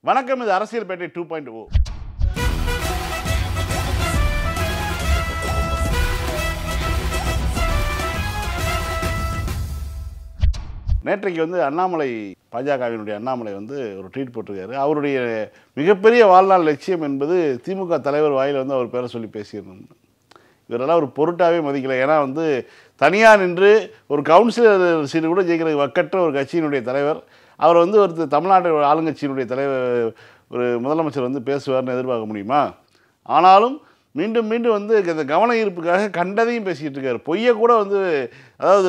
வணக்கம் இது அரசியல் பேட்டை டூ பாயிண்ட் ஓ நேற்றைக்கு வந்து அண்ணாமலை பாஜகவினுடைய அண்ணாமலை வந்து ஒரு ட்வீட் போட்டிருக்காரு அவருடைய மிகப்பெரிய வாழ்நாள் லட்சியம் என்பது திமுக தலைவர் வாயில் வந்து அவர் பேரை சொல்லி பேசியிருந்தோம் இவரெல்லாம் ஒரு பொருட்டாவே மதிக்கல ஏன்னா வந்து தனியாக நின்று ஒரு கவுன்சிலர் சீட்டு கூட ஜெயிக்கிறது வக்கற்ற ஒரு கட்சியினுடைய தலைவர் அவர் வந்து ஒரு தமிழ்நாட்டு ஆளுங்கட்சியினுடைய தலைவர் ஒரு முதலமைச்சர் வந்து பேசுவார்னு எதிர்பார்க்க முடியுமா ஆனாலும் மீண்டும் மீண்டும் வந்து இந்த கவன ஈர்ப்புக்காக கண்டதையும் பேசிக்கிட்டு இருக்காரு பொய்யை கூட வந்து அதாவது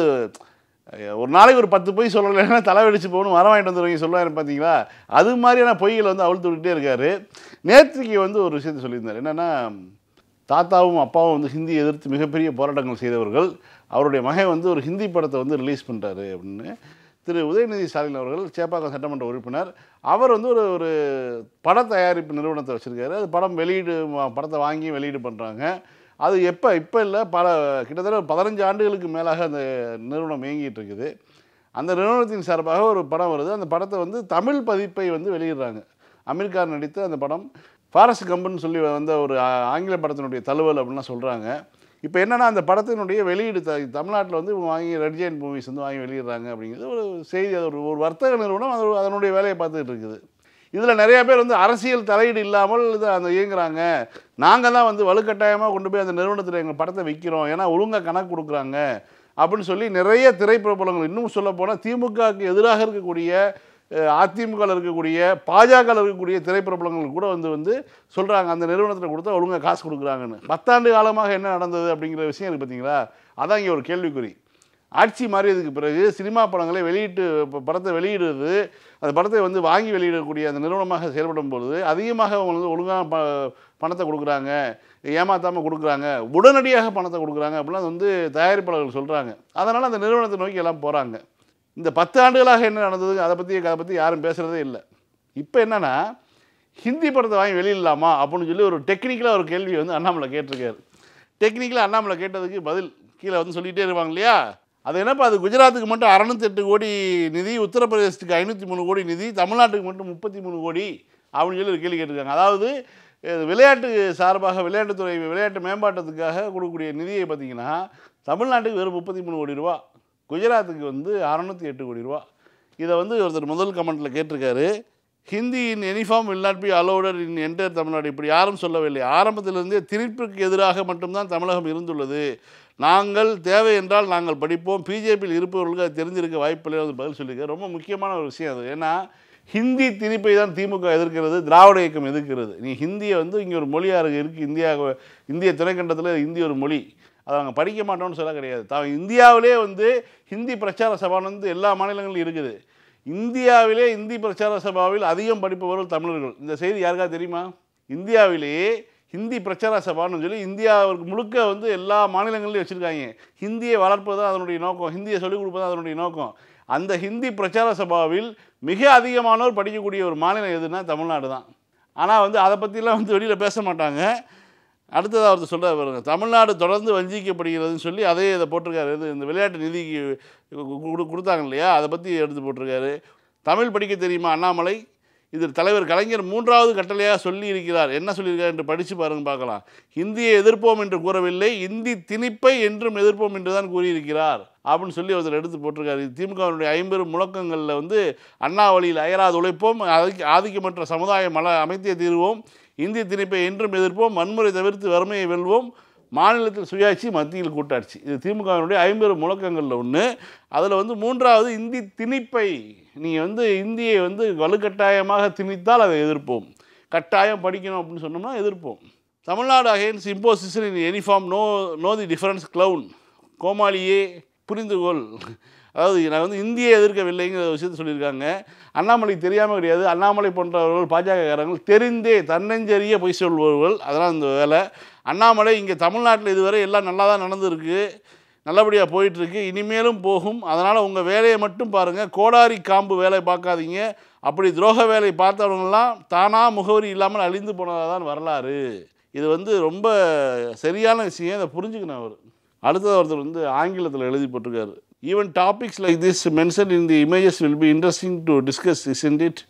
ஒரு நாளைக்கு ஒரு பத்து பொய் சொல்லலைன்னா தலை வெடிச்சு போகணும் மரம் வாங்கிட்டு வந்துருவீங்க சொல்லுவாரு பார்த்தீங்களா அது மாதிரியான பொய்களை வந்து அவிழ்த்து விட்டுட்டே இருக்காரு நேற்றுக்கு வந்து ஒரு விஷயத்தை சொல்லியிருந்தார் என்னென்னா தாத்தாவும் அப்பாவும் வந்து ஹிந்தி எதிர்த்து மிகப்பெரிய போராட்டங்கள் செய்தவர்கள் அவருடைய மகன் வந்து ஒரு ஹிந்தி படத்தை வந்து ரிலீஸ் பண்ணிட்டாரு அப்படின்னு திரு உதயநிதி ஸ்டாலின் அவர்கள் சேப்பாக்கம் சட்டமன்ற உறுப்பினர் அவர் வந்து ஒரு ஒரு பட தயாரிப்பு நிறுவனத்தை வச்சுருக்காரு அது படம் வெளியீடு ம- படத்தை வாங்கி வெளியீடு பண்ணுறாங்க அது எப்போ இப்போ இல்லை பல கிட்டத்தட்ட ஒரு பதினஞ்சு ஆண்டுகளுக்கு மேலாக அந்த நிறுவனம் இயங்கிட்டு இருக்குது அந்த நிறுவனத்தின் சார்பாக ஒரு படம் வருது அந்த படத்தை வந்து தமிழ் பதிப்பை வந்து வெளியிடுறாங்க அமீர் கான் நடித்த அந்த படம் ஃபாரஸ்ட் கம்புன்னு சொல்லி வந்த ஒரு ஆ- ஆங்கில படத்தினுடைய தழுவல் அப்படின்லாம் சொல்கிறாங்க இப்போ என்னன்னா அந்த படத்தினுடைய வெளியீடு த தமிழ்நாட்டில் வந்து இவங்க வாங்கி ரெட் ஜெயின் மூவிஸ் வந்து வாங்கி வெளியிடுறாங்க அப்படிங்கிறது ஒரு செய்தி அது ஒரு ஒரு வர்த்தக நிறுவனம் அது அதனுடைய வேலையை பார்த்துட்டு இருக்குது இதில் நிறைய பேர் வந்து அரசியல் தலையீடு இல்லாமல் இது அந்த இயங்குறாங்க நாங்கள் தான் வந்து வலுக்கட்டாயமாக கொண்டு போய் அந்த நிறுவனத்தில் எங்கள் படத்தை விற்கிறோம் ஏன்னா ஒழுங்காக கணக்கு கொடுக்குறாங்க அப்படின்னு சொல்லி நிறைய திரைப்பிரபலங்கள் இன்னும் சொல்ல போனால் திமுகவுக்கு எதிராக இருக்கக்கூடிய அதிமுகவில் இருக்கக்கூடிய பாஜகவில் இருக்கக்கூடிய திரைப்பிரபலங்கள் கூட வந்து வந்து சொல்கிறாங்க அந்த நிறுவனத்தில் கொடுத்தா ஒழுங்காக காசு கொடுக்குறாங்கன்னு பத்தாண்டு காலமாக என்ன நடந்தது அப்படிங்கிற விஷயம் இருக்குது பார்த்தீங்களா அதான் இங்கே ஒரு கேள்விக்குறி ஆட்சி மாறியதுக்கு பிறகு சினிமா படங்களை வெளியிட்டு ப- படத்தை வெளியிடுறது அந்த படத்தை வந்து வாங்கி வெளியிடக்கூடிய அந்த நிறுவனமாக செயல்படும் பொழுது அதிகமாக அவங்க வந்து ஒழுங்காக ப பணத்தை கொடுக்குறாங்க ஏமாத்தாமல் கொடுக்குறாங்க உடனடியாக பணத்தை கொடுக்குறாங்க அப்படிலாம் வந்து தயாரிப்பாளர்கள் சொல்கிறாங்க அதனால் அந்த நிறுவனத்தை நோக்கி எல்லாம் போகிறாங்க இந்த பத்து ஆண்டுகளாக என்ன நடந்தது அதை பற்றி அதை பற்றி யாரும் பேசுகிறதே இல்லை இப்போ என்னென்னா ஹிந்தி படத்தை வாங்கி வெளியிடலாமா அப்படின்னு சொல்லி ஒரு டெக்னிக்கலாக ஒரு கேள்வி வந்து அண்ணாமலை கேட்டிருக்காரு டெக்னிக்கலாக அண்ணாமலை கேட்டதுக்கு பதில் கீழே வந்து சொல்லிகிட்டே இருப்பாங்க இல்லையா அது என்னப்பா அது குஜராத்துக்கு மட்டும் அறநூத்தெட்டு கோடி நிதி உத்தரப்பிரதேசத்துக்கு ஐநூற்றி மூணு கோடி நிதி தமிழ்நாட்டுக்கு மட்டும் முப்பத்தி மூணு கோடி அப்படின்னு சொல்லி ஒரு கேள்வி கேட்டிருக்காங்க அதாவது இது விளையாட்டு சார்பாக விளையாட்டுத்துறை விளையாட்டு மேம்பாட்டத்துக்காக கொடுக்கக்கூடிய நிதியை பார்த்தீங்கன்னா தமிழ்நாட்டுக்கு வெறும் முப்பத்தி மூணு கோடி ரூபா குஜராத்துக்கு வந்து அறநூற்றி எட்டு கோடி ரூபா இதை வந்து ஒருத்தர் முதல் கமெண்ட்டில் கேட்டிருக்காரு Hindi in uniform will not be allowed in enter Tamil Nadu இப்படி யாரும் சொல்லவில்லை ஆரம்பத்திலிருந்தே திணிப்புக்கு எதிராக மட்டும்தான் தமிழகம் இருந்துள்ளது நாங்கள் தேவை என்றால் நாங்கள் படிப்போம் பிஜேபியில் இருப்பவர்களுக்கு அது தெரிஞ்சிருக்க வாய்ப்பில்லை என்று பதில் சொல்லியிருக்காரு ரொம்ப முக்கியமான ஒரு விஷயம் அது ஏன்னா ஹிந்தி திணிப்பை தான் திமுக எதிர்க்கிறது திராவிட இயக்கம் எதிர்க்கிறது நீ ஹிந்தியை வந்து இங்கே ஒரு மொழியாக இருக்கு இருக்குது இந்தியா இந்திய துணைக்கண்டத்தில் ஹிந்தி ஒரு மொழி அதை நாங்கள் படிக்க மாட்டோம்னு சொல்ல கிடையாது த இந்தியாவிலே வந்து ஹிந்தி பிரச்சார சபான்னு வந்து எல்லா மாநிலங்களிலும் இருக்குது இந்தியாவிலே இந்தி பிரச்சார சபாவில் அதிகம் படிப்பவர்கள் தமிழர்கள் இந்த செய்தி யாருக்கா தெரியுமா இந்தியாவிலேயே ஹிந்தி பிரச்சார சபான்னு சொல்லி இந்தியாவிற்கு முழுக்க வந்து எல்லா மாநிலங்கள்லையும் வச்சுருக்காங்க ஹிந்தியை வளர்ப்பது தான் அதனுடைய நோக்கம் ஹிந்தியை சொல்லிக் கொடுப்பது தான் அதனுடைய நோக்கம் அந்த ஹிந்தி பிரச்சார சபாவில் மிக அதிகமானோர் படிக்கக்கூடிய ஒரு மாநிலம் எதுனா தமிழ்நாடு தான் ஆனால் வந்து அதை பற்றிலாம் வந்து வெளியில் பேச மாட்டாங்க அடுத்ததாக ஒருத்தர் சொல்கிறார் பாருங்க தமிழ்நாடு தொடர்ந்து வஞ்சிக்கப்படுகிறதுன்னு சொல்லி அதே இதை போட்டிருக்காரு இது இந்த விளையாட்டு நிதிக்கு கு- கு- கொடுத்தாங்க இல்லையா அதை பற்றி எடுத்து போட்டிருக்காரு தமிழ் படிக்க தெரியுமா அண்ணாமலை இதில் தலைவர் கலைஞர் மூன்றாவது கட்டளையாக சொல்லி இருக்கிறார் என்ன சொல்லியிருக்கார் என்று படித்து பாருங்க பார்க்கலாம் ஹிந்தியை எதிர்ப்போம் என்று கூறவில்லை இந்தி திணிப்பை என்றும் எதிர்ப்போம் என்று தான் கூறியிருக்கிறார் அப்படின்னு சொல்லி ஒருத்தர் எடுத்து போட்டிருக்காரு இது திமுகவினுடைய ஐம்பெரும் முழக்கங்களில் வந்து அண்ணா வழியில் அயராது உழைப்போம் ஆதிக்க ஆதிக்கமற்ற சமுதாயம் மல அமைத்திய தீர்வோம் இந்தி திணிப்பை என்றும் எதிர்ப்போம் வன்முறை தவிர்த்து வறுமையை வெல்வோம் மாநிலத்தில் சுயாட்சி மத்தியில் கூட்டாட்சி இது திமுகவினுடைய ஐம்பெரும் முழக்கங்களில் ஒன்று அதில் வந்து மூன்றாவது இந்தி திணிப்பை நீங்கள் வந்து இந்தியை வந்து வலுக்கட்டாயமாக திணித்தால் அதை எதிர்ப்போம் கட்டாயம் படிக்கணும் அப்படின்னு சொன்னோம்னா எதிர்ப்போம் Tamil Nadu against imposition in uniform no no the difference clown கோமாளியே புரிந்துகொள் அதாவது நான் வந்து இந்தியை எதிர்க்கவில்லைங்கிற விஷயத்தை சொல்லியிருக்காங்க அண்ணாமலை தெரியாமல் கிடையாது அண்ணாமலை போன்றவர்கள் பாஜகக்காரங்கள் தெரிந்தே தன்னஞ்செறிய பொய் சொல்பவர்கள் அதெல்லாம் இந்த வேலை அண்ணாமலை இங்கே தமிழ்நாட்டில் இதுவரை எல்லாம் நல்லா தான் நடந்திருக்கு நல்லபடியாக போயிட்டுருக்கு இனிமேலும் போகும் அதனால் உங்கள் வேலையை மட்டும் பாருங்கள் கோடாரி காம்பு வேலை பார்க்காதீங்க அப்படி துரோக வேலை பார்த்தவங்கெல்லாம் தானாக முகவரி இல்லாமல் அழிந்து போனதாக தான் வரலாறு இது வந்து ரொம்ப சரியான விஷயம் இதை புரிஞ்சுக்கணும் அவர் அடுத்தது ஒருத்தர் வந்து ஆங்கிலத்தில் எழுதி போட்டிருக்காரு even topics like this mention in the images will be interesting to discuss is in it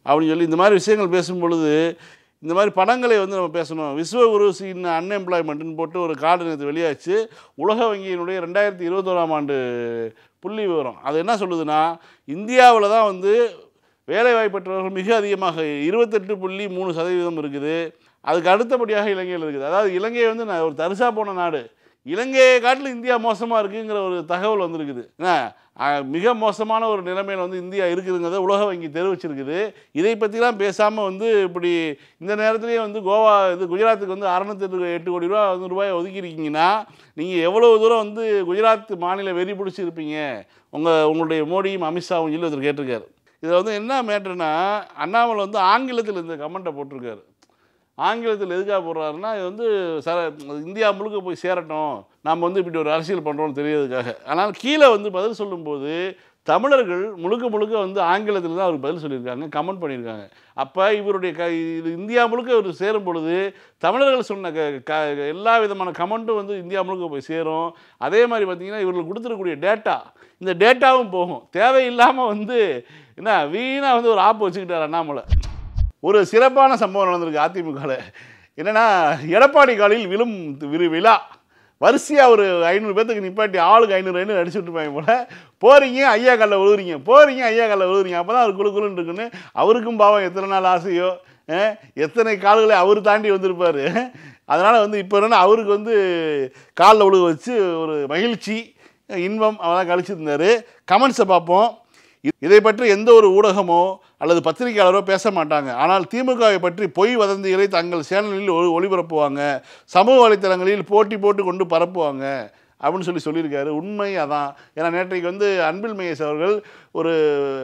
அப்படின்னு சொல்லி இந்த மாதிரி விஷயங்கள் பேசும் பொழுது இந்த மாதிரி படங்களை வந்து நம்ம பேசணும் விஸ்வகுரு இன் அன்எம்ப்ளாய்மெண்ட்னு போட்டு ஒரு கார்டு நேற்று வெளியாச்சு உலக வங்கியினுடைய ரெண்டாயிரத்தி இருபத்தோராம் ஆண்டு புள்ளி விவரம் அது என்ன சொல்லுதுன்னா இந்தியாவில் தான் வந்து வேலைவாய்ப்பற்றவர்கள் மிக அதிகமாக இருபத்தெட்டு புள்ளி மூணு சதவீதம் இருக்குது அதுக்கு அடுத்தபடியாக இலங்கையில் இருக்குது அதாவது இலங்கை வந்து நான் ஒரு தரிசா போன நாடு இலங்கையை காட்டிலும் இந்தியா மோசமாக இருக்குங்கிற ஒரு தகவல் வந்திருக்குது என்ன அஹ், மிக மோசமான ஒரு நிலைமையில் வந்து இந்தியா இருக்குதுங்கிறத உலக வங்கி தெரிவிச்சிருக்குது இதை பற்றிலாம் பேசாமல் வந்து இப்படி இந்த நேரத்துலேயே வந்து கோவா இது குஜராத்துக்கு வந்து அறநூத்தி எட்டு கோடி ரூபா வந்து ரூபாய் ஒதுக்கியிருக்கீங்கன்னா நீங்கள் எவ்வளோ தூரம் வந்து குஜராத் மாநில வெறி பிடிச்சிருப்பீங்க உங்கள் உங்களுடைய மோடியும் அமித்ஷாவும் சொல்லி ஒருத்தர் கேட்டிருக்காரு இதில் வந்து என்ன மேட்ருனா அண்ணாமலை வந்து ஆங்கிலத்தில் இந்த கமெண்ட்டை போட்டிருக்காரு ஆங்கிலத்தில் எதுக்காக போடுறாருன்னா இது வந்து சர இந்தியா முழுக்க போய் சேரட்டும் நாம் வந்து இப்படி ஒரு அரசியல் பண்ணுறோம்னு தெரியறதுக்காக ஆனால் கீழே வந்து பதில் சொல்லும்போது தமிழர்கள் முழுக்க முழுக்க வந்து ஆங்கிலத்தில் தான் அவருக்கு பதில் சொல்லியிருக்காங்க கமெண்ட் பண்ணியிருக்காங்க அப்போ இவருடைய க இது இந்தியா முழுக்க இவர் சேரும் பொழுது தமிழர்கள் சொன்ன க க எல்லா விதமான கமெண்ட்டும் வந்து இந்தியா முழுக்க போய் சேரும் அதே மாதிரி பார்த்தீங்கன்னா இவர்களுக்கு கொடுத்துருக்கக்கூடிய டேட்டா இந்த டேட்டாவும் போகும் தேவையில்லாமல் வந்து என்ன வீணாக வந்து ஒரு ஆப் வச்சுக்கிட்டார் அண்ணாமலை ஒரு சிறப்பான சம்பவம் நடந்திருக்கு அதிமுகவில் என்னென்னா எடப்பாடி காலையில் விழும் விரு விழா வரிசையாக ஒரு ஐநூறு பேர்த்துக்கு நிப்பாட்டி ஆளுக்கு ஐநூறு ஐநூறு அடிச்சு விட்டுருப்பாங்க போல போகிறீங்க ஐயா காலில் விழுவுறீங்க போகிறீங்க ஐயா காலில் விழுவுறீங்க அப்போ தான் அவர் குழு குழுன்னு இருக்குன்னு அவருக்கும் பாவம் எத்தனை நாள் ஆசையோ அஹ், எத்தனை கால்களை அவர் தாண்டி வந்திருப்பார் அதனால் வந்து இப்போ என்னன்னா அவருக்கு வந்து காலில் விழுக வச்சு ஒரு மகிழ்ச்சி இன்பம் அவெல்லாம் கழிச்சிருந்தாரு கமெண்ட்ஸை பார்ப்போம் இ- இதை பற்றி எந்த ஒரு ஊடகமோ அல்லது பத்திரிகையாளரோ பேச மாட்டாங்க ஆனால் திமுகவை பற்றி பொய் வதந்திகளை தங்கள் சேனலில் ஒளி ஒளிபரப்புவாங்க சமூக வலைத்தளங்களில் போட்டி போட்டு கொண்டு பரப்புவாங்க அப்படின்னு சொல்லி சொல்லியிருக்காரு உண்மை அதான் ஏன்னா நேற்றைக்கு வந்து அன்பில் மகேஷ் அவர்கள் ஒரு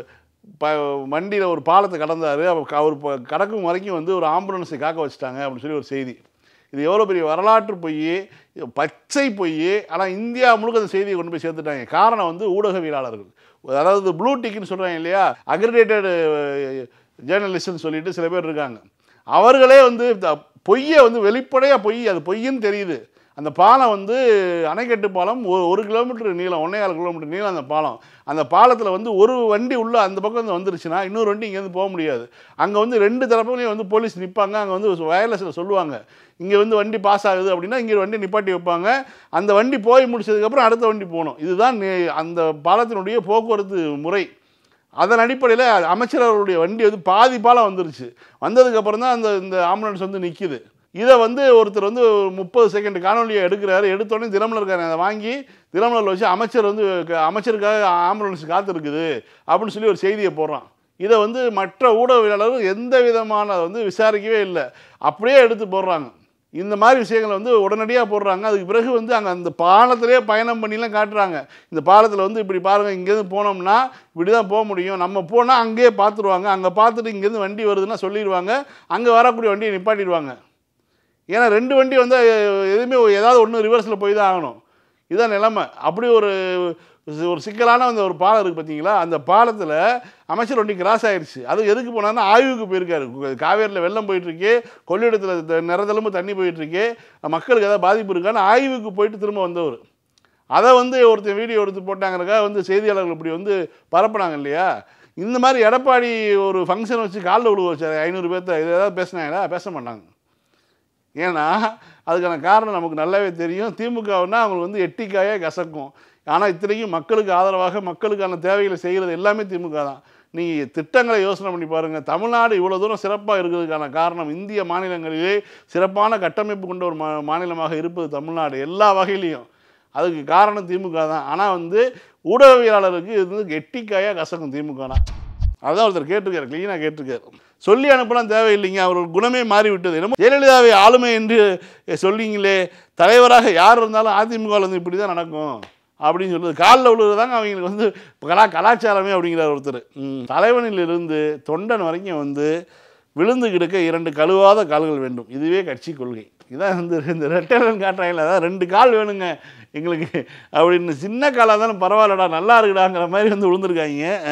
ப வண்டியில் ஒரு பாலத்தை கடந்தார் அவர் அவர் ப- கடக்கும் வரைக்கும் வந்து ஒரு ஆம்புலன்ஸை காக்க வச்சுட்டாங்க அப்படின்னு சொல்லி ஒரு செய்தி இது எவ்வளோ பெரிய வரலாற்று பொய் இது பச்சை பொய் ஆனால் இந்தியா முழுக்க அந்த செய்தியை கொண்டு போய் சேர்த்துட்டாங்க காரணம் வந்து ஊடகவியலாளர்கள் அதாவது ப்ளூ டிக்னு சொல்கிறாங்க இல்லையா அக்ரிடேட்டட் ஜேர்னலிஸ்ட்னு சொல்லிட்டு சில பேர் இருக்காங்க அவர்களே வந்து த- பொய்யை வந்து வெளிப்படையாக பொய் அது பொய்ன்னு தெரியுது அந்த பாலம் வந்து அணைக்கட்டு பாலம் ஒரு ஒரு கிலோமீட்டர் நீளம் ஒன்றே கால் கிலோமீட்டர் நீளம் அந்த பாலம் அந்த பாலத்தில் வந்து ஒரு வண்டி உள்ள அந்த பக்கம் வந்து வந்துருச்சுன்னா இன்னொரு வண்டி இங்கேருந்து போக முடியாது அங்கே வந்து ரெண்டு தரப்புலையும் வந்து போலீஸ் நிற்பாங்க அங்கே வந்து வயர்லெஸில் சொல்லுவாங்க இங்கே வந்து வண்டி பாஸ் ஆகுது அப்படின்னா இங்கே வண்டி நிப்பாட்டி வைப்பாங்க அந்த வண்டி போய் முடிச்சதுக்கப்புறம் அடுத்த வண்டி போகணும் இதுதான் நே- அந்த பாலத்தினுடைய போக்குவரத்து முறை அதன் அடிப்படையில் அமைச்சர் அவருடைய வண்டி வந்து பாதி பாலம் வந்துருச்சு வந்ததுக்கப்புறம் தான் அந்த இந்த ஆம்புலன்ஸ் வந்து நிற்கிது இதை வந்து ஒருத்தர் வந்து ஒரு முப்பது செகண்ட் காணொலியை எடுக்கிறாரு எடுத்தோடனே தினமலர்காரன் அதை வாங்கி தினமலரில் வச்சு அமைச்சர் வந்து க- அமைச்சருக்காக ஆம்புலன்ஸ் காத்திருக்குது அப்படின்னு சொல்லி ஒரு செய்தியை போடுறான் இதை வந்து மற்ற ஊடகவியலாளர்கள் எந்த விதமான அதை வந்து விசாரிக்கவே இல்லை அப்படியே எடுத்து போடுறாங்க இந்த மாதிரி விஷயங்களை வந்து உடனடியாக போடுறாங்க அதுக்கு பிறகு வந்து அங்கே அந்த பாலத்திலே பயணம் பண்ணிலாம் காட்டுறாங்க இந்த பாலத்தில் வந்து இப்படி பாருங்கள் இங்கேருந்து போனோம்னா இப்படி தான் போக முடியும் நம்ம போனால் அங்கேயே பார்த்துருவாங்க அங்கே பார்த்துட்டு இங்கேருந்து வண்டி வருதுன்னா சொல்லிடுவாங்க அங்கே வரக்கூடிய வண்டியை நிப்பாட்டிடுவாங்க ஏன்னா ரெண்டு வண்டி வந்து எதுவுமே ஏதாவது ஒன்று ரிவர்ஸில் போய் தான் ஆகணும் இதுதான் நிலைமை அப்படி ஒரு ஒரு சிக்கலான அந்த ஒரு பாலம் இருக்குது பார்த்தீங்களா அந்த பாலத்தில் அமைச்சர் வண்டி கிராஸ் ஆயிடுச்சு அது எதுக்கு போனாருன்னா ஆய்வுக்கு போயிருக்காரு கு- காவேரியில் வெள்ளம் போயிட்டுருக்கு கொள்ளிடத்தில் நிறதளம்பு தண்ணி போயிட்டுருக்கு மக்களுக்கு ஏதாவது பாதிப்பு இருக்கான்னு ஆய்வுக்கு போயிட்டு திரும்ப வந்தவர் அதை வந்து ஒருத்தர் வீடியோ எடுத்து போட்டாங்கறக்காக வந்து செய்தியாளர்கள் இப்படி வந்து பரப்புனாங்க இல்லையா இந்த மாதிரி எடப்பாடி ஒரு ஃபங்க்ஷன் வச்சு காலில் விழுவ வச்சாரு ஐநூறு பேர்த்த இது ஏதாவது பேசினாங்களா பேச மாட்டாங்க ஏன்னா அதுக்கான காரணம் நமக்கு நல்லாவே தெரியும் திமுகவுன்னா அவங்களுக்கு வந்து எட்டிக்காயே கசக்கும் ஆனால் இத்தனைக்கும் மக்களுக்கு ஆதரவாக மக்களுக்கான தேவைகளை செய்கிறது எல்லாமே திமுக தான் நீங்கள் திட்டங்களை யோசனை பண்ணி பாருங்கள் தமிழ்நாடு இவ்வளோ தூரம் சிறப்பாக இருக்கிறதுக்கான காரணம் இந்திய மாநிலங்களிலே சிறப்பான கட்டமைப்பு கொண்ட ஒரு மா மாநிலமாக இருப்பது தமிழ்நாடு எல்லா வகையிலையும் அதுக்கு காரணம் திமுக தான் ஆனால் வந்து ஊடகவியலாளருக்கு இது வந்து எட்டிக்காயாக கசக்கும் திமுக தான் அதான் ஒருத்தர் கேட்டிருக்காரு க்ளீனாக கேட்டிருக்காரு சொல்லி அனுப்பலாம் தேவையில்லைங்க அவர் குணமே மாறிவிட்டது என்னமோ ஜெயலலிதாவை ஆளுமை என்று சொல்லிங்களே தலைவராக யார் இருந்தாலும் அதிமுகவில் வந்து இப்படி தான் நடக்கும் அப்படின்னு சொல்லுது காலில் விழுறதாங்க அவங்களுக்கு வந்து கலா கலாச்சாரமே அப்படிங்கிறார் ஒருத்தர் ம், தலைவனிலிருந்து தொண்டன் வரைக்கும் வந்து விழுந்து கிடக்க இரண்டு கழுவாத கால்கள் வேண்டும் இதுவே கட்சி கொள்கை இதான் வந்து இந்த ரெட்டலன் காட்டுறாங்களே அதான் ரெண்டு கால் வேணுங்க எங்களுக்கு அப்படின்னு சின்ன காலாக தானே பரவாயில்லடா நல்லா இருக்குடாங்கிற மாதிரி வந்து விழுந்திருக்காங்க ஆ.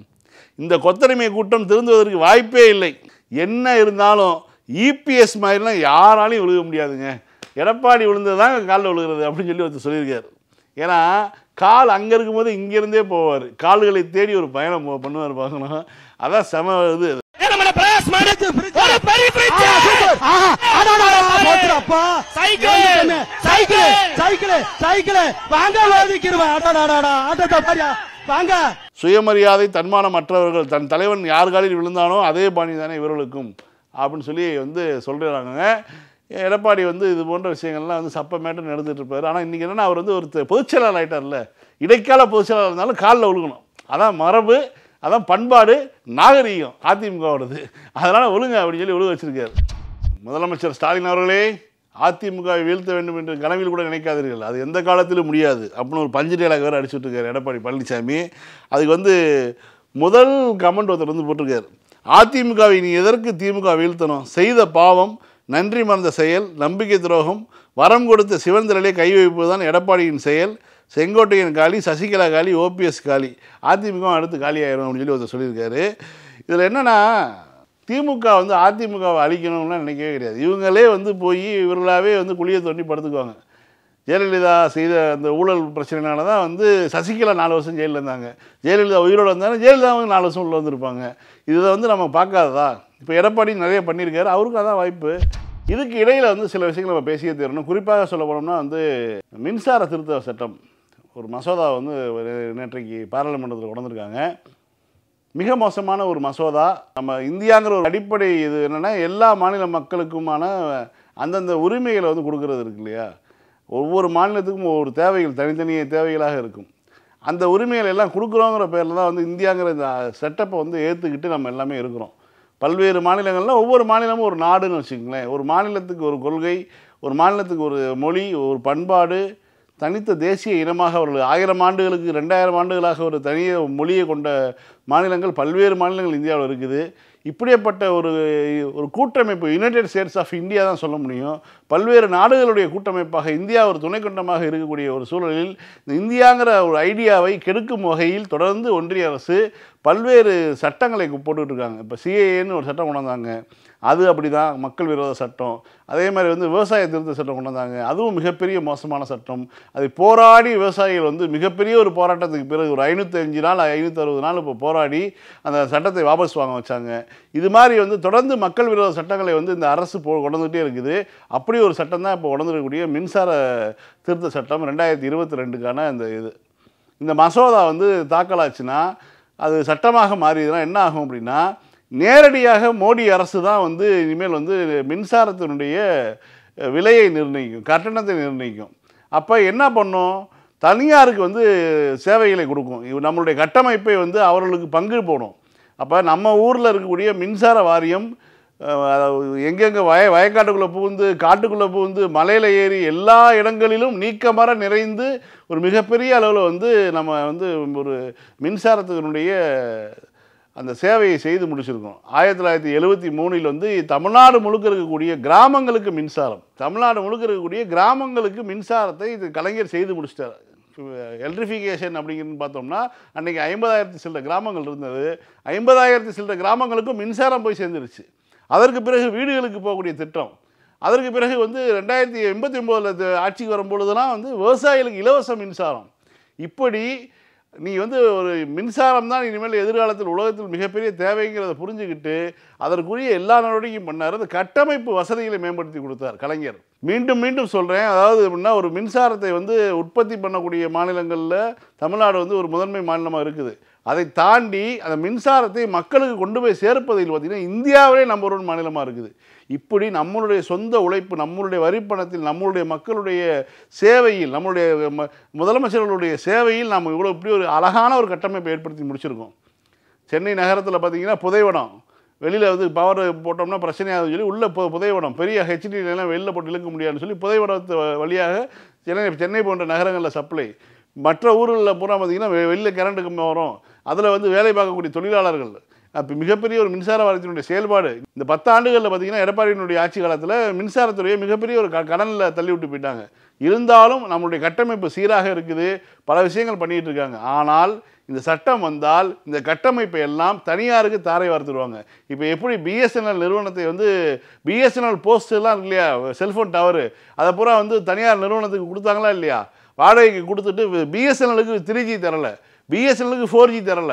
இந்த கொத்தடிமை கூட்டம் திருந்துவதற்கு வாய்ப்பே இல்லை என்ன இருந்தாலும் இபிஎஸ் மாதிரிலாம் யாராலையும் விழுக முடியாதுங்க எடப்பாடி விழுந்தது தான் காலில் விழுகிறது அப்படின்னு சொல்லி ஒருத்தர் சொல்லியிருக்காரு ஏன்னா கால் அங்கே இருக்கும்போது இங்கேருந்தே போவார் கால்களை தேடி ஒரு பயணம் போ- பண்ணுவார் பார்க்கணும் அதான் செம இது நம்மள பிரயாஸ் மாடு ஒரு பெரிய பிரிட்ஜ் ஆஹா, அடடடா, போச்சுடாப்பா. சைக்கிள், வந்துட்டேனே. சைக்கிள் சைக்கிள் சைக்கிள் வாங்க வாதிக்கிறவன் அடடடடா ஆட்டத்தை பாரியா வாங்க சுயமரியாதை தன்மானம் மற்றவர்கள் தன் தலைவன் யார் காலில் விழுந்தானோ அதே பாணி தானே இவர்களுக்கும் அப்படின்னு சொல்லி வந்து சொல்கிறாங்க எடப்பாடி வந்து இது போன்ற விஷயங்கள்லாம் வந்து சப்பமேட்டு நடந்துட்டு இருப்பார் ஆனால் இன்றைக்கி என்னன்னா அவர் வந்து ஒரு த- பொதுச்செயலாளர் ஆயிட்டார்ல இடைக்கால பொதுச்செயலாளர் இருந்தாலும் காலில் விழுகணும் அதான் மரபு அதான் பண்பாடு நாகரீகம் அதிமுகவோடது அதனால் ஒழுங்க அப்படின்னு சொல்லி ஒழுங்க வச்சிருக்காரு முதலமைச்சர் ஸ்டாலின் அவர்களே அதிமுகவை வீழ்த்த வேண்டும் என்று கனவில் கூட நினைக்காதீர்கள் அது எந்த காலத்திலும் முடியாது அப்படின்னு ஒரு பஞ்சு டேலாக் வேறு அடிச்சுட்டு இருக்காரு எடப்பாடி பழனிசாமி அதுக்கு வந்து முதல் கமெண்ட் ஒருத்தர் வந்து போட்டிருக்காரு அதிமுகவை நீ எதற்கு திமுக வீழ்த்தணும் செய்த பாவம் நன்றி மறந்த செயல் நம்பிக்கை துரோகம் வரம் கொடுத்த சிவன் தலையிலே கை வைப்பது தான் எடப்பாடியின் செயல் செங்கோட்டையன் காலி சசிகலா காலி ஓபிஎஸ் காலி அதிமுக அடுத்து காலி ஆயிரும் அப்படின்னு சொல்லி ஒருத்தர் சொல்லியிருக்காரு இதில் என்னன்னா திமுக வந்து அதிமுகவை அழிக்கணும்லாம் நினைக்கவே கிடையாது இவங்களே வந்து போய் இவர்களாகவே வந்து குழியை தோண்டி படுத்துக்குவாங்க ஜெயலலிதா செய்த அந்த ஊழல் பிரச்சனைனால தான் வந்து சசிகலா நாலு வருஷம் ஜெயிலில் இருந்தாங்க ஜெயலலிதா உயிரோடு வந்தாலும் ஜெயலலிதா வந்து நாலு வருஷம் உள்ள வந்திருப்பாங்க இதை வந்து நம்ம பார்க்காததா இப்போ எடப்பாடி நிறைய பண்ணியிருக்காரு அவருக்கும் அதான் வாய்ப்பு இதுக்கு இடையில் வந்து சில விஷயங்கள் நம்ம பேசியே தரணும் குறிப்பாக சொல்ல போனோம்னா வந்து மின்சார திருத்த சட்டம் ஒரு மசோதா வந்து ஒரு நேற்றைக்கு பாராளுமன்றத்தில் கொண்டிருக்காங்க மிக மோசமான ஒரு மசோதா நம்ம இந்தியாங்கிற ஒரு அடிப்படை இது என்னென்னா எல்லா மாநில மக்களுக்குமான அந்தந்த உரிமைகளை வந்து கொடுக்கறது இருக்கு இல்லையா ஒவ்வொரு மாநிலத்துக்கும் ஒவ்வொரு தேவைகள் தனித்தனிய தேவைகளாக இருக்கும் அந்த உரிமைகள் எல்லாம் கொடுக்குறோங்கிற பேரில் தான் வந்து இந்தியாங்கிற இந்த செட்டப்பை வந்து ஏற்றுக்கிட்டு நம்ம எல்லாமே இருக்கிறோம் பல்வேறு மாநிலங்களில் ஒவ்வொரு மாநிலமும் ஒரு நாடுன்னு வச்சுக்கங்களேன் ஒரு மாநிலத்துக்கு ஒரு கொள்கை ஒரு மாநிலத்துக்கு ஒரு மொழி ஒரு பண்பாடு தனித்த தேசிய இனமாக அவர்கள் ஆயிரம் ஆண்டுகளுக்கு ரெண்டாயிரம் ஆண்டுகளாக ஒரு தனிய மொழியை கொண்ட மாநிலங்கள் பல்வேறு மாநிலங்கள் இந்தியாவில் இருக்குது இப்படிப்பட்ட ஒரு ஒரு கூட்டமைப்பு யுனைடெட் ஸ்டேட்ஸ் ஆஃப் இந்தியா தான் சொல்ல முடியும் பல்வேறு நாடுகளுடைய கூட்டமைப்பாக இந்தியா ஒரு துணைக்கண்டமாக இருக்கக்கூடிய ஒரு சூழலில் இந்த இந்தியாங்கிற ஒரு ஐடியாவை கெடுக்கும் வகையில் தொடர்ந்து ஒன்றிய அரசு பல்வேறு சட்டங்களை போட்டுக்கிட்டு இருக்காங்க இப்போ சிஏஏன்னு ஒரு சட்டம் கொண்டு வந்தாங்க அது அப்படி தான் மக்கள் விரோத சட்டம் அதே மாதிரி வந்து விவசாய திருத்த சட்டம் கொண்டு வந்தாங்க அதுவும் மிகப்பெரிய மோசமான சட்டம் அதை போராடி விவசாயிகள் வந்து மிகப்பெரிய ஒரு போராட்டத்துக்கு பிறகு ஒரு ஐநூற்றஞ்சு நாள் ஐநூற்றி அறுபது நாள் இப்போ போராடி அந்த சட்டத்தை வாபஸ் வாங்க வச்சாங்க இது மாதிரி வந்து தொடர்ந்து மக்கள் விரோத சட்டங்களை வந்து இந்த அரசு போ கொண்டு வந்துகிட்டே இருக்குது அப்படி ஒரு சட்டம் தான் இப்போ கொண்டு மின்சார திருத்த சட்டம் ரெண்டாயிரத்தி இருபத்தி ரெண்டுக்கான இந்த இது இந்த மசோதா வந்து தாக்கலாச்சுன்னா அது சட்டமாக மாறியதுன்னா என்ன ஆகும் அப்படின்னா நேரடியாக மோடி அரசு தான் வந்து இனிமேல் வந்து மின்சாரத்தினுடைய அஹ், விலையை நிர்ணயிக்கும் கட்டணத்தை நிர்ணயிக்கும் அப்போ என்ன பண்ணும் தனியாருக்கு வந்து சேவைகளை கொடுக்கும் இவ் நம்மளுடைய கட்டமைப்பை வந்து அவர்களுக்கு பங்கு போடும் அப்போ நம்ம ஊரில் இருக்கக்கூடிய மின்சார வாரியம் அஹ், அதாவது எங்கெங்கே வய வயக்காட்டுக்குள்ளே புகுந்து காட்டுக்குள்ளே புகுந்து மலையில் ஏறி எல்லா இடங்களிலும் நீக்கமர நிறைந்து ஒரு மிகப்பெரிய அளவில் வந்து நம்ம வந்து ஒரு மின்சாரத்தினுடைய அந்த சேவையை செய்து முடிச்சிருக்கோம் ஆயிரத்தி தொள்ளாயிரத்தி எழுபத்தி மூணில் வந்து தமிழ்நாடு முழுக்க இருக்கக்கூடிய கிராமங்களுக்கு மின்சாரம் தமிழ்நாடு முழுக்க இருக்கக்கூடிய கிராமங்களுக்கு மின்சாரத்தை இது கலைஞர் செய்து முடிச்சிட்டார் எலக்ட்ரிஃபிகேஷன் அப்படிங்கிறது பார்த்தோம்னா அன்றைக்கி ஐம்பதாயிரத்தி சில்லற கிராமங்கள் இருந்தது ஐம்பதாயிரத்தி சில்லற கிராமங்களுக்கும் மின்சாரம் போய் சேர்ந்துருச்சு அதற்கு பிறகு வீடுகளுக்கு போகக்கூடிய திட்டம் அதற்கு பிறகு வந்து ரெண்டாயிரத்தி எண்பத்தி ஒம்போதில் ஆட்சிக்கு வரும்பொழுதுலாம் வந்து விவசாயிகளுக்கு இலவச மின்சாரம் இப்படி நீ வந்து ஒரு மின்சாரம் தான் இனிமேல் எதிர்காலத்தில் உலகத்தில் மிகப்பெரிய தேவைங்கிறத புரிஞ்சுக்கிட்டு அதற்குரிய எல்லா நடவடிக்கையும் பண்ணார் அந்த கட்டமைப்பு வசதிகளை மேம்படுத்தி கொடுத்தார் கலைஞர் மீண்டும் மீண்டும் சொல்கிறேன் அதாவது எப்படின்னா ஒரு மின்சாரத்தை வந்து உற்பத்தி பண்ணக்கூடிய மாநிலங்களில் தமிழ்நாடு வந்து ஒரு முதன்மை மாநிலமாக இருக்குது அதை தாண்டி அந்த மின்சாரத்தை மக்களுக்கு கொண்டு போய் சேர்ப்பதில் பார்த்திங்கன்னா இந்தியாவிலே நம்பர் ஒன் மாநிலமாக இருக்குது இப்படி நம்மளுடைய சொந்த உழைப்பு நம்மளுடைய வரிப்பணத்தில் நம்மளுடைய மக்களுடைய சேவையில் நம்மளுடைய ம- முதலமைச்சர்களுடைய சேவையில் நாம் இவ்வளோ இப்படி ஒரு அழகான ஒரு கட்டமைப்பை ஏற்படுத்தி முடிச்சிருக்கோம் சென்னை நகரத்தில் பார்த்தீங்கன்னா புதைவடம் வெளியில் வந்து பவர் போட்டோம்னா பிரச்சனையாகுதுன்னு சொல்லி உள்ள பு புதைவடம் பெரிய ஹெச்டிலாம் வெளில போட்டு இழுக்க முடியாதுன்னு சொல்லி புதைவடத்து வ- வழியாக சென்னை சென்னை போன்ற நகரங்களில் சப்ளை மற்ற ஊர்களில் பூரா பார்த்தீங்கன்னா வெ- வெளில கரண்ட் கம்பம் வரும் அதில் வந்து வேலை பார்க்கக்கூடிய தொழிலாளர்கள் அப்போ மிகப்பெரிய ஒரு மின்சார வாரியத்தினுடைய செயல்பாடு இந்த பத்து ஆண்டுகளில் பார்த்தீங்கன்னா எடப்பாடியினுடைய ஆட்சி காலத்தில் மின்சாரத்துறையை மிகப்பெரிய ஒரு க கடனில் தள்ளி விட்டு போயிட்டாங்க இருந்தாலும் நம்மளுடைய கட்டமைப்பு சீராக இருக்குது பல விஷயங்கள் பண்ணிட்டு இருக்காங்க ஆனால் இந்த சட்டம் வந்தால் இந்த கட்டமைப்பை எல்லாம் தனியாருக்கு தாரை வார்த்துருவாங்க இப்போ எப்படி பிஎஸ்என்எல் நிறுவனத்தை வந்து பிஎஸ்என்எல் போஸ்ட் எல்லாம் இருக்கு இல்லையா செல்ஃபோன் டவரு அதை பூரா வந்து தனியார் நிறுவனத்துக்கு கொடுத்தாங்களா இல்லையா வாடகைக்கு கொடுத்துட்டு பிஎஸ்என்எலுக்கு த்ரீ ஜி தரல பிஎஸ்என்எலுக்கு ஃபோர் ஜி தரல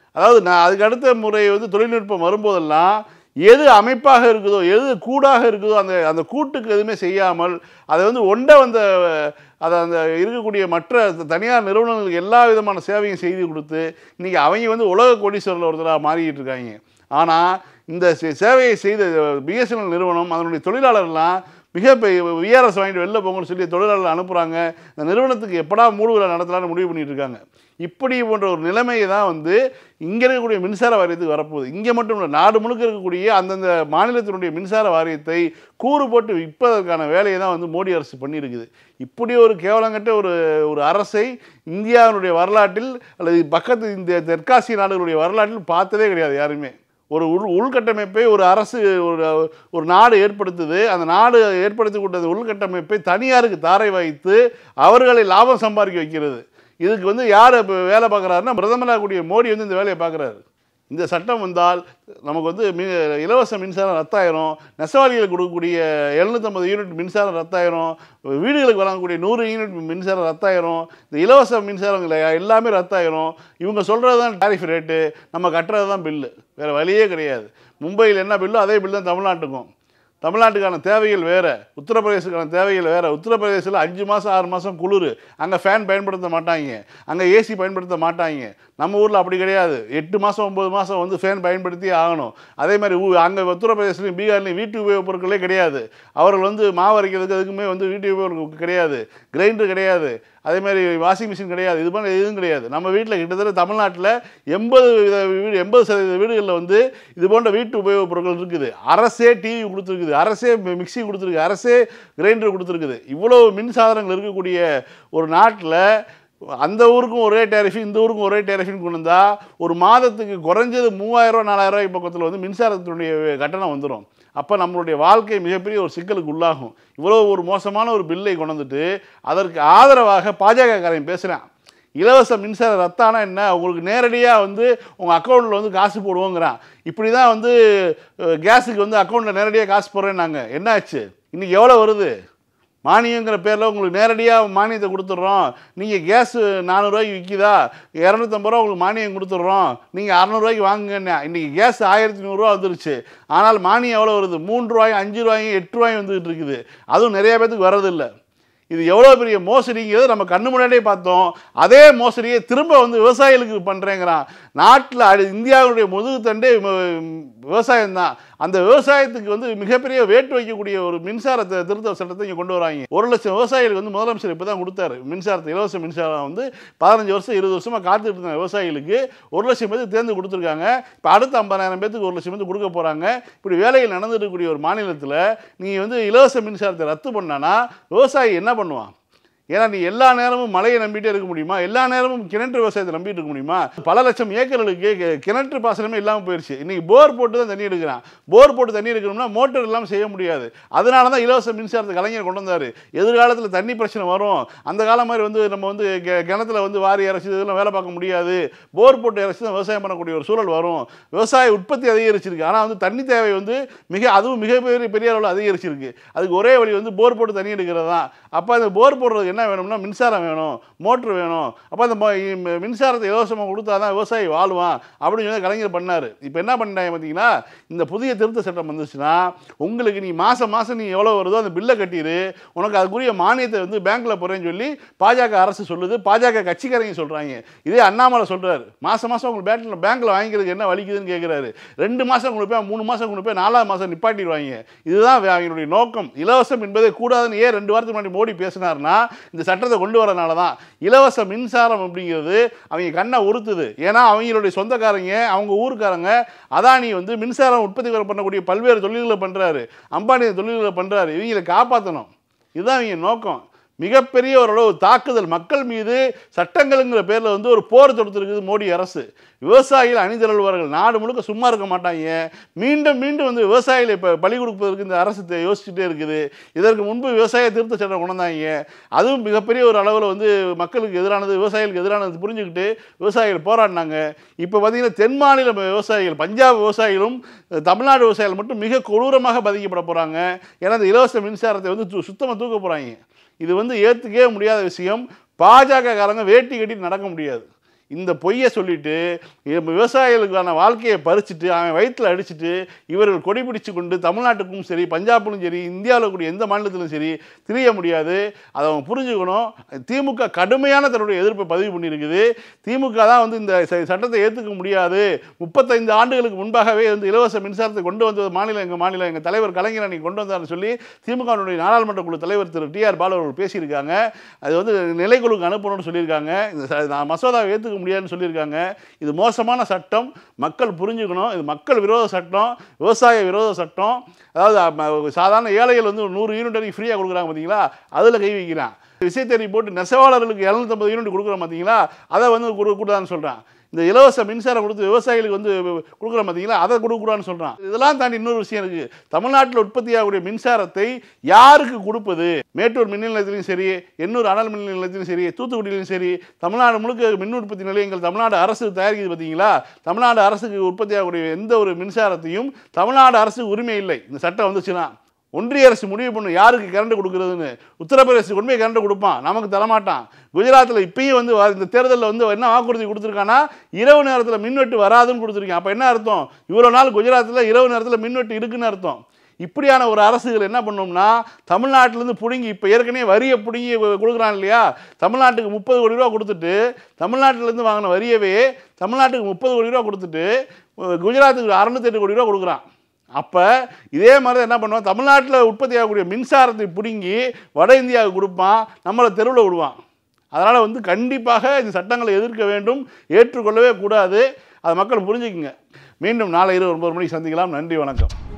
அதாவது நான் அதுக்கு அடுத்த முறை வந்து தொழில்நுட்பம் வரும்போதெல்லாம் எது அமைப்பாக இருக்குதோ எது கூடாக இருக்குதோ அந்த அந்த கூட்டுக்கு எதுவுமே செய்யாமல் அதை வந்து ஒண்ட வந்த அதை அந்த இருக்கக்கூடிய மற்ற தனியார் நிறுவனங்களுக்கு எல்லா விதமான சேவையும் செய்து கொடுத்து இன்றைக்கி அவங்க வந்து உலக கோடீஸ்வரில் ஒருத்தராக மாறிக்கிட்டு இருக்காங்க ஆனால் இந்த சே- சேவையை செய்த பிஎஸ்என்எல் நிறுவனம் அதனுடைய தொழிலாளர்லாம் மிக விஆர்எஸ் வாங்கிட்டு வெளில போங்கன்னு சொல்லி தொழிலாளர்கள் அனுப்புகிறாங்க இந்த நிறுவனத்துக்கு எப்படா மூடு விழா நடத்தலாம்னு முடிவு பண்ணிட்டு இருக்காங்க இப்படி போன்ற ஒரு நிலைமையை தான் வந்து இங்கே இருக்கக்கூடிய மின்சார வாரியத்துக்கு வரப்போகுது இங்கே மட்டும் இல்லை நாடு முழுக்க இருக்கக்கூடிய அந்தந்த மாநிலத்தினுடைய மின்சார வாரியத்தை கூறு போட்டு விற்பதற்கான வேலையை தான் வந்து மோடி அரசு பண்ணியிருக்குது இப்படி ஒரு கேவலங்கட்ட ஒரு ஒரு அரசை இந்தியாவினுடைய வரலாற்றில் அல்லது பக்கத்து இந்த தெற்காசிய நாடுகளுடைய வரலாற்றில் பார்த்ததே கிடையாது யாருமே ஒரு உள் உள்கட்டமைப்பை ஒரு அரசு ஒரு ஒரு நாடு ஏற்படுத்துது அந்த நாடு ஏற்படுத்தி கொண்ட உள்கட்டமைப்பை தனியாருக்கு தாரை வைத்து அவர்களை லாபம் சம்பாதிக்க வைக்கிறது இதுக்கு வந்து யார் இப்போ வேலை பார்க்குறாருன்னா பிரதமராக கூடிய மோடி வந்து இந்த வேலையை பார்க்குறாரு இந்த சட்டம் வந்தால் நமக்கு வந்து மி இலவச மின்சாரம் ரத்தாயிரம் நெசவாளிகளுக்கு கொடுக்கக்கூடிய எழுநூற்றம்பது யூனிட் மின்சாரம் ரத்தாயிரம் வீடுகளுக்கு வழங்கக்கூடிய நூறு யூனிட் மின்சாரம் ரத்தாயிரம் இந்த இலவச மின்சாரம் எல்லாமே ரத்தாயிரம் இவங்க சொல்கிறது தான் டாரிஃப் ரேட்டு நம்ம கட்டுறது தான் பில்லு வேறு வழியே கிடையாது மும்பையில் என்ன பில்லோ அதே பில் தான் தமிழ்நாட்டுக்கும் தமிழ்நாட்டுக்கான தேவைகள் வேறு உத்தரப்பிரதேசத்துக்கான தேவைகள் வேறு உத்தரப்பிரதேசத்தில் அஞ்சு மாதம் ஆறு மாதம் குளிர் அங்கே ஃபேன் பயன்படுத்த மாட்டாங்க அங்கே ஏசி பயன்படுத்த மாட்டாங்க நம்ம ஊரில் அப்படி கிடையாது எட்டு மாதம் ஒம்பது மாதம் வந்து ஃபேன் பயன்படுத்தி ஆகணும் அதே மாதிரி ஊ- அங்கே உத்தரப்பிரதேசலையும் பீகார்லையும் வீட்டு உபயோகப் பொருட்களே கிடையாது அவர்கள் வந்து மாவு அரைக்கிறதுக்கு அதுக்குமே வந்து வீட்டு உபயோகம் கிடையாது கிரைண்டர் கிடையாது அதே மாதிரி வாஷிங் மிஷின் கிடையாது இது மாதிரி எதுவும் கிடையாது நம்ம வீட்டில் கிட்டத்தட்ட தமிழ்நாட்டில் எண்பது வீடு எண்பது சதவீத வீடுகளில் வந்து இது போன்ற வீட்டு உபயோகப் பொருட்கள் இருக்குது அரசே டிவி கொடுத்துருக்குது அரசே மிக்ஸி கொடுத்துருக்கு அரசே கிரைண்டர் கொடுத்துருக்குது இவ்வளோ மின்சாதனங்கள் இருக்கக்கூடிய ஒரு நாட்டில் அந்த ஊருக்கும் ஒரே டேரிஃபி இந்த ஊருக்கும் ஒரே டேரிஃபின்னு கொண்டு வந்தா ஒரு மாதத்துக்கு குறைஞ்சது மூவாயிரரூவா நாலாயிரரூவாய்க்கு பக்கத்தில் வந்து மின்சாரத்தினுடைய கட்டணம் வந்துடும் அப்போ நம்மளுடைய வாழ்க்கை மிகப்பெரிய ஒரு சிக்கலுக்கு உள்ளாகும் இவ்வளோ ஒரு மோசமான ஒரு பில்லை கொண்டு வந்துட்டு அதற்கு ஆதரவாக பாஜகக்காரன் பேசுகிறான் இலவச மின்சார ரத்தானா என்ன உங்களுக்கு நேரடியாக வந்து உங்கள் அக்கௌண்ட்டில் வந்து காசு போடுவோங்கிறான் இப்படி தான் வந்து அஹ், கேஸுக்கு வந்து அக்கௌண்ட்டில் நேரடியாக காசு போடுறேன்னாங்க என்ன ஆச்சு இன்றைக்கி எவ்வளோ வருது மானியங்கிற பேரில் உங்களுக்கு நேரடியாக மானியத்தை கொடுத்துட்றோம் நீங்கள் கேஸ் நானூறுரூவாய்க்கு விற்கிதா இரநூத்தம்பது ரூபா உங்களுக்கு மானியம் கொடுத்துட்றோம் நீங்கள் அறநூறுவாய்க்கு வாங்குங்கன்னு இன்றைக்கி கேஸ் ஆயிரத்தி நூறுரூவா வந்துருச்சு ஆனால் மானியம் எவ்வளோ வருது மூன்று ரூபாயும் அஞ்சு ரூபாயும் எட்டு ரூபாயும் வந்துகிட்டு இருக்குது அதுவும் நிறைய பேத்துக்கு வரதில்லை இது எவ்வளோ பெரிய மோசடிங்கிறது நம்ம கண்ணு முன்னாடியே பார்த்தோம் அதே மோசடியை திரும்ப வந்து விவசாயிகளுக்கு பண்ணுறேங்கிறான் நாட்டில் அடி இந்தியாவுடைய முதுகு தண்டே விவசாயம் தான் அந்த விவசாயத்துக்கு வந்து மிகப்பெரிய வேட்டு வைக்கக்கூடிய ஒரு மின்சார தி- திருத்த சட்டத்தை இங்கே கொண்டு வராங்க ஒரு லட்சம் விவசாயிகளுக்கு வந்து முதலமைச்சர் இப்போ தான் கொடுத்தாரு மின்சாரத்தை இலவச மின்சாரம் வந்து பதினஞ்சு வருஷம் இருபது வருஷமாக காத்துட்டு இருந்த விவசாயிகளுக்கு ஒரு லட்சம் பேருக்கு தேர்ந்து கொடுத்துருக்காங்க இப்போ அடுத்த ஐம்பதாயிரம் பேத்துக்கு ஒரு லட்சம் பேருக்கு கொடுக்க போகிறாங்க இப்படி வேலைகள் நடந்துட்டு இருக்கக்கூடிய ஒரு மாநிலத்தில் நீ வந்து இலவச மின்சாரத்தை ரத்து பண்ணானா விவசாயி என்ன பண்ணுவான் ஏன்னா நீ எல்லா நேரமும் மழையை நம்பிட்டே இருக்க முடியுமா எல்லா நேரமும் கிணற்று விவசாயத்தை நம்பிட்டு இருக்க முடியுமா பல லட்சம் ஏக்கர்களுக்கு கி- கிணற்று பாசனமே இல்லாமல் போயிடுச்சு இன்னைக்கு போர் போட்டு தான் தண்ணி எடுக்கிறான் போர் போட்டு தண்ணி எடுக்கணும்னா மோட்டர் இல்லாமல் செய்ய முடியாது அதனால தான் இலவச மின்சாரத்தை கலைஞர் கொண்டு வந்தார் எதிர்காலத்தில் தண்ணி பிரச்சனை வரும் அந்த காலம் மாதிரி வந்து நம்ம வந்து கி- கிணத்துல வந்து வாரி இறைச்சி இதெல்லாம் வேலை பார்க்க முடியாது போர் போட்டு இறைச்சி தான் விவசாயம் பண்ணக்கூடிய ஒரு சூழல் வரும் விவசாய உற்பத்தி அதிகரிச்சிருக்கு ஆனால் வந்து தண்ணி தேவை வந்து மிக அதுவும் மிகப்பெரிய பெரிய அளவில் அதிகரிச்சிருக்கு அதுக்கு ஒரே வழி வந்து போர் போட்டு தண்ணி எடுக்கிறது தான் அப்போ அந்த போர் போடுறதுக்கு என்ன வேணும்னா மின்சாரம் வேணும் மோட்ரு வேணும் அப்போ அந்த மோ- இ- மின்சாரத்தை இலவசமாக கொடுத்தா தான் விவசாயி வாழ்வான் அப்படின்னு சொல்லி கலைஞர் பண்ணார் இப்போ என்ன பண்ணிட்டாங்க பார்த்தீங்கன்னா இந்த புதிய திருத்த சட்டம் வந்துச்சுன்னா உங்களுக்கு நீ மாதம் மாதம் நீ எவ்வளோ வருதோ அந்த பில்லை கட்டிடு உனக்கு அதுக்குரிய மானியத்தை வந்து பேங்க்கில் போகிறேன்னு சொல்லி பாஜக அரசு சொல்லுது பாஜக கட்சிக்காரங்க சொல்கிறாங்க இதே அண்ணாமலை சொல்கிறாரு மாதம் மாதம் உங்களுக்கு பேங்க்கில் பேங்க்கில் வாங்கிக்கிறதுக்கு என்ன வலிக்குதுன்னு கேட்குறாரு ரெண்டு மாதம் கொண்டு போய் மூணு மாதம் கொண்டு போய் நாலாவது மாதம் நிப்பாட்டிடுவாங்க இதுதான் அவங்களுடைய நோக்கம் இலவசம் என்பதே கூடாதுன்னு ஏன் ரெண்டு வாரத்துக்கு முன்னாடி மோடி பேசினார்னா இந்த சட்டத்தை கொண்டு வரனால தான் இலவச மின்சாரம் அப்படிங்கிறது அவங்க கண்ணை உறுத்துது ஏன்னா அவங்களுடைய சொந்தக்காரங்க அவங்க ஊருக்காரங்க அதானி வந்து மின்சாரம் உற்பத்தி பண்ணக்கூடிய பல்வேறு தொழில்களை பண்ணுறாரு அம்பானி தொழில்களை பண்ணுறாரு இவங்களை காப்பாற்றணும் இதுதான் இவங்க நோக்கம் மிகப்பெரிய ஓரளவு தாக்குதல் மக்கள் மீது சட்டங்களுங்கிற பேரில் வந்து ஒரு போர் தொடுத்திருக்குது மோடி அரசு விவசாயிகள் அணிதிரள்வார்கள் நாடு முழுக்க சும்மா இருக்க மாட்டாங்க மீண்டும் மீண்டும் வந்து விவசாயிகளை இப்போ பலி கொடுப்பதற்கு இந்த அரசு தே- யோசிச்சுட்டே இருக்குது இதற்கு முன்பு விவசாய திருத்த சட்டம் கொண்டு வந்தாங்க அதுவும் மிகப்பெரிய ஒரு அளவில் வந்து மக்களுக்கு எதிரானது விவசாயிகளுக்கு எதிரானது புரிஞ்சுக்கிட்டு விவசாயிகள் போராடினாங்க இப்போ பார்த்தீங்கன்னா தென் மாநில விவசாயிகள் பஞ்சாப் விவசாயிகளும் தமிழ்நாடு விவசாயிகள் மட்டும் மிக கொடூரமாக பாதிக்கப்பட போகிறாங்க ஏன்னா இந்த இலவச மின்சாரத்தை வந்து சுத்தமாக தூக்க போகிறாங்க இது வந்து ஏற்றுக்கவே முடியாத விஷயம் பாஜக காரங்க வேட்டி கட்டிட்டு நடக்க முடியாது இந்த பொய்யை சொல்லிட்டு இ- விவசாயிகளுக்கான வாழ்க்கையை பறிச்சுட்டு அவன் வயிற்றில் அடிச்சுட்டு இவர்கள் கொடி பிடிச்சு கொண்டு தமிழ்நாட்டுக்கும் சரி பஞ்சாபிலும் சரி இந்தியாவில் கூடிய எந்த மாநிலத்திலும் சரி திரிய முடியாது அதை அவங்க புரிஞ்சுக்கணும் திமுக கடுமையான தன்னுடைய எதிர்ப்பை பதிவு பண்ணியிருக்குது திமுக தான் வந்து இந்த ச- சட்டத்தை ஏற்றுக்க முடியாது முப்பத்தைந்து ஆண்டுகளுக்கு முன்பாகவே வந்து இலவச மின்சாரத்தை கொண்டு வந்தது மாநிலம் எங்கள் மாநிலம் எங்கள் தலைவர் கலைஞர் அன்னைக்கு கொண்டு வந்தார்னு சொல்லி திமுகவினுடைய நாடாளுமன்ற குழு தலைவர் திரு டி ஆர் பாலு அவர்கள் பேசியிருக்காங்க அது வந்து நிலைக்குழுக்கு அனுப்பணும்னு சொல்லியிருக்காங்க இந்த ச- நான் மசோதாவை ஏற்றுக்க முடியாதுன்னு சொல்லியிருக்காங்க இது மோசமான சட்டம் மக்கள் புரிஞ்சுக்கணும் இது மக்கள் விரோத சட்டம் விவசாய விரோத சட்டம் அதாவது அம்ம, சாதாரண ஏழைகள் வந்து ஒரு நூறு யூனிட் வரைக்கும் ஃப்ரீயாக கொடுக்குறாங்க பார்த்தீங்களா அதில் கை வைக்கிறான் விசைத்தறி போட்டு நெசவாளர்களுக்கு இரநூத்தம்பது யூனிட் கொடுக்குறோம் பார்த்தீங்களா அதை வந்து கொடுக்கூடாதுன்னு சொல்கிறான் இந்த இலவச மின்சாரம் கொடுத்து விவசாயிகளுக்கு வந்து கொடுக்குறோம் பார்த்தீங்களா அதை கொடுக்குறான்னு சொல்கிறான் இதெல்லாம் தாண்டி இன்னொரு விஷயம் இருக்குது தமிழ்நாட்டில் உற்பத்தியாகக்கூடிய மின்சாரத்தை யாருக்கு கொடுப்பது மேட்டூர் மின் நிலையத்திலையும் சரி எண்ணூர் அனல் மின் நிலையத்திலும் சரி தூத்துக்குடியிலும் சரி தமிழ்நாடு முழுக்க மின் உற்பத்தி நிலையங்கள் தமிழ்நாடு அரசு தயாரிக்குது பார்த்தீங்களா தமிழ்நாடு அரசுக்கு உற்பத்தியாகக்கூடிய எந்த ஒரு மின்சாரத்தையும் தமிழ்நாடு அரசுக்கு உரிமை இல்லை இந்த சட்டம் வந்துச்சுன்னா ஒன்றிய அரசு முடிவு பண்ணும் யாருக்கு கரண்ட் கொடுக்குறதுன்னு உத்தரப்பிரதேச கொண்டு போய் கரண்ட் கொடுப்பான் நமக்கு தரமாட்டான் குஜராத்தில் இப்பயும் வந்து வ- இந்த தேர்தலில் வந்து என்ன வாக்குறுதி கொடுத்துருக்கான்னா இரவு நேரத்தில் மின்வெட்டு வராதுன்னு கொடுத்துருக்கேன் அப்போ என்ன அர்த்தம் இவ்வளோ நாள் குஜராத்தில் இரவு நேரத்தில் மின்வெட்டு இருக்குன்னு அர்த்தம் இப்படியான ஒரு அரசுகள் என்ன பண்ணோம்னா தமிழ்நாட்டிலேருந்து பிடுங்கி இப்போ ஏற்கனவே வரியை பிடுங்கி கொடுக்குறான் இல்லையா தமிழ்நாட்டுக்கு முப்பது கோடி ரூபா கொடுத்துட்டு தமிழ்நாட்டிலேருந்து வாங்கின வரியவே தமிழ்நாட்டுக்கு முப்பது கோடி ரூபா கொடுத்துட்டு குஜராத்துக்கு அறுநூத்தெட்டு கோடி ரூபா கொடுக்குறான் அப்போ இதே மாதிரி தான் என்ன பண்ணுவான் தமிழ்நாட்டில் உற்பத்தி ஆகக்கூடிய மின்சாரத்தை பிடுங்கி வட இந்தியாவுக்கு கொடுப்பான் நம்மளை தெருவில் விடுவான் அதனால் வந்து கண்டிப்பாக இந்த சட்டங்களை எதிர்க்க வேண்டும் ஏற்றுக்கொள்ளவே கூடாது அதை மக்கள் புரிஞ்சுக்குங்க மீண்டும் நாளை இரவு ஒன்பது மணிக்கு சந்திக்கலாம் நன்றி வணக்கம்